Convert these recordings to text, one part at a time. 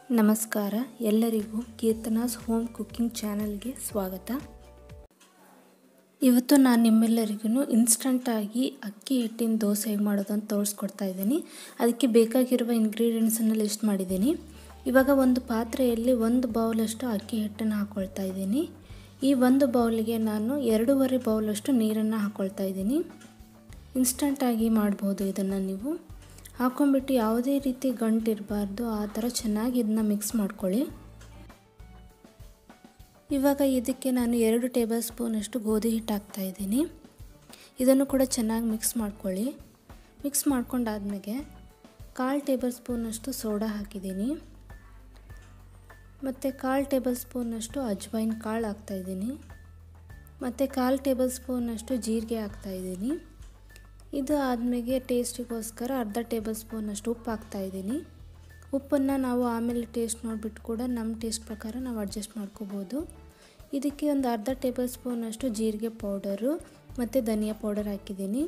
ನಮಸ್ಕಾರ ಎಲ್ಲರಿಗೂ ಕೀರ್ತನಾಸ್ home cooking ಚಾನಲ್ಗೆ ಸ್ವಾಗತ ಇವತ್ತು ನಾನು ನಿಮ್ಮೆಲ್ಲರಿಗೂ ಇನ್ಸ್ಟಂಟಾಗಿ ಅಕ್ಕಿ ಹಿಟ್ಟಿನ ದೋಸೆ ಹೇಗೆ ಮಾಡೋದು ಅಂತ ತೋರಿಸ್ಕೊಡ್ತಾ ಇದ್ದೀನಿ ಅದಕ್ಕೆ ಬೇಕಾಗಿರುವ ಇಂಗ್ರೀಡಿಯೆಂಟ್ಸನ್ನು ಲಿಸ್ಟ್ ಮಾಡಿದ್ದೀನಿ ಇವಾಗ ಒಂದು ಪಾತ್ರೆಯಲ್ಲಿ ಒಂದು ಬೌಲಷ್ಟು ಅಕ್ಕಿ ಹಿಟ್ಟನ್ನು ಹಾಕ್ಕೊಳ್ತಾ ಇದ್ದೀನಿ ಈ ಒಂದು ಬೌಲಿಗೆ ನಾನು ಎರಡೂವರೆ ಬೌಲಷ್ಟು ನೀರನ್ನು ಹಾಕ್ಕೊಳ್ತಾ ಇದ್ದೀನಿ ಇನ್ಸ್ಟಂಟಾಗಿ ಮಾಡ್ಬೋದು ಇದನ್ನು ನೀವು ಹಾಕೊಂಡ್ಬಿಟ್ಟು ಯಾವುದೇ ರೀತಿ ಗಂಟು ಇರಬಾರ್ದು ಆ ಥರ ಚೆನ್ನಾಗಿ ಇದನ್ನ ಮಿಕ್ಸ್ ಮಾಡ್ಕೊಳ್ಳಿ ಇವಾಗ ಇದಕ್ಕೆ ನಾನು ಎರಡು ಟೇಬಲ್ ಸ್ಪೂನಷ್ಟು ಗೋಧಿ ಹಿಟ್ಟು ಹಾಕ್ತಾಯಿದ್ದೀನಿ ಇದನ್ನು ಕೂಡ ಚೆನ್ನಾಗಿ ಮಿಕ್ಸ್ ಮಾಡ್ಕೊಳ್ಳಿ ಮಿಕ್ಸ್ ಮಾಡ್ಕೊಂಡಾದ್ಮೇಲೆ ಕಾಲು ಟೇಬಲ್ ಸ್ಪೂನಷ್ಟು ಸೋಡಾ ಹಾಕಿದ್ದೀನಿ ಮತ್ತು ಕಾಲು ಟೇಬಲ್ ಸ್ಪೂನಷ್ಟು ಅಜ್ವೈನ್ ಕಾಳು ಹಾಕ್ತಾಯಿದ್ದೀನಿ ಮತ್ತು ಕಾಲು ಟೇಬಲ್ ಸ್ಪೂನಷ್ಟು ಜೀರಿಗೆ ಹಾಕ್ತಾಯಿದ್ದೀನಿ ಇದು ಆದಮೇಲೆ ಟೇಸ್ಟಿಗೋಸ್ಕರ ಅರ್ಧ ಟೇಬಲ್ ಸ್ಪೂನಷ್ಟು ಉಪ್ಪು ಹಾಕ್ತಾಯಿದ್ದೀನಿ ಉಪ್ಪನ್ನು ನಾವು ಆಮೇಲೆ ಟೇಸ್ಟ್ ನೋಡಿಬಿಟ್ಟು ಕೂಡ ನಮ್ಮ ಟೇಸ್ಟ್ ಪ್ರಕಾರ ನಾವು ಅಡ್ಜಸ್ಟ್ ಮಾಡ್ಕೋಬೋದು ಇದಕ್ಕೆ ಒಂದು ಅರ್ಧ ಟೇಬಲ್ ಸ್ಪೂನಷ್ಟು ಜೀರಿಗೆ ಪೌಡರು ಮತ್ತು ಧನಿಯಾ ಪೌಡರ್ ಹಾಕಿದ್ದೀನಿ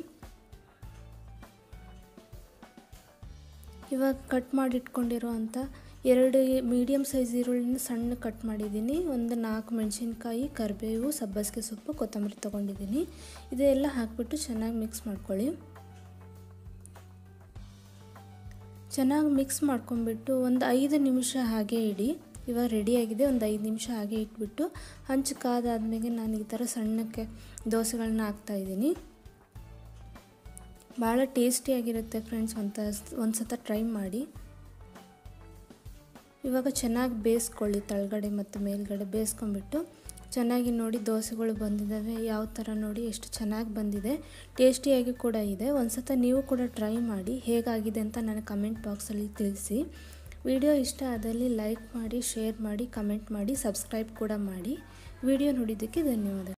ಇವಾಗ ಕಟ್ ಮಾಡಿ ಇಟ್ಕೊಂಡಿರೋ ಅಂಥ ಎರಡು ಮೀಡಿಯಮ್ ಸೈಜ್ ಈರುಳ್ಳಿನ ಸಣ್ಣ ಕಟ್ ಮಾಡಿದ್ದೀನಿ ಒಂದು ನಾಲ್ಕು ಮೆಣಸಿನ್ಕಾಯಿ ಕರಿಬೇವು ಸಬ್ಬಸಿಗೆ ಸೊಪ್ಪು ಕೊತ್ತಂಬರಿ ತೊಗೊಂಡಿದ್ದೀನಿ ಇದೆಲ್ಲ ಹಾಕಿಬಿಟ್ಟು ಚೆನ್ನಾಗಿ ಮಿಕ್ಸ್ ಮಾಡ್ಕೊಳ್ಳಿ ಚೆನ್ನಾಗಿ ಮಿಕ್ಸ್ ಮಾಡ್ಕೊಂಡ್ಬಿಟ್ಟು ಒಂದು ಐದು ನಿಮಿಷ ಹಾಗೆ ಇಡಿ ಇವಾಗ ರೆಡಿಯಾಗಿದೆ ಒಂದು ಐದು ನಿಮಿಷ ಹಾಗೆ ಇಟ್ಬಿಟ್ಟು ಹಂಚು ಕಾದಾದ್ಮೇಲೆ ನಾನು ಈ ಥರ ಸಣ್ಣಕ್ಕೆ ದೋಸೆಗಳನ್ನ ಹಾಕ್ತಾಯಿದ್ದೀನಿ ಭಾಳ ಟೇಸ್ಟಿಯಾಗಿರುತ್ತೆ ಫ್ರೆಂಡ್ಸ್ ಒಂದು ಒಂದು ಸತ ಟ್ರೈ ಮಾಡಿ ಇವಾಗ ಚೆನ್ನಾಗಿ ಬೇಯಿಸ್ಕೊಳ್ಳಿ ತಳಗಡೆ ಮತ್ತು ಮೇಲ್ಗಡೆ ಬೇಯಿಸ್ಕೊಂಡ್ಬಿಟ್ಟು ಚೆನ್ನಾಗಿ ನೋಡಿ ದೋಸೆಗಳು ಬಂದಿದ್ದಾವೆ ಯಾವ ಥರ ನೋಡಿ ಎಷ್ಟು ಚೆನ್ನಾಗಿ ಬಂದಿದೆ ಟೇಸ್ಟಿಯಾಗಿ ಕೂಡ ಇದೆ ಒಂದು ಸತ ನೀವು ಕೂಡ ಟ್ರೈ ಮಾಡಿ ಹೇಗಾಗಿದೆ ಅಂತ ನನಗೆ ಕಮೆಂಟ್ ಬಾಕ್ಸಲ್ಲಿ ತಿಳಿಸಿ ವಿಡಿಯೋ ಇಷ್ಟ ಆದಲ್ಲಿ ಲೈಕ್ ಮಾಡಿ ಶೇರ್ ಮಾಡಿ ಕಮೆಂಟ್ ಮಾಡಿ ಸಬ್ಸ್ಕ್ರೈಬ್ ಕೂಡ ಮಾಡಿ ವಿಡಿಯೋ ನೋಡಿದ್ದಕ್ಕೆ ಧನ್ಯವಾದ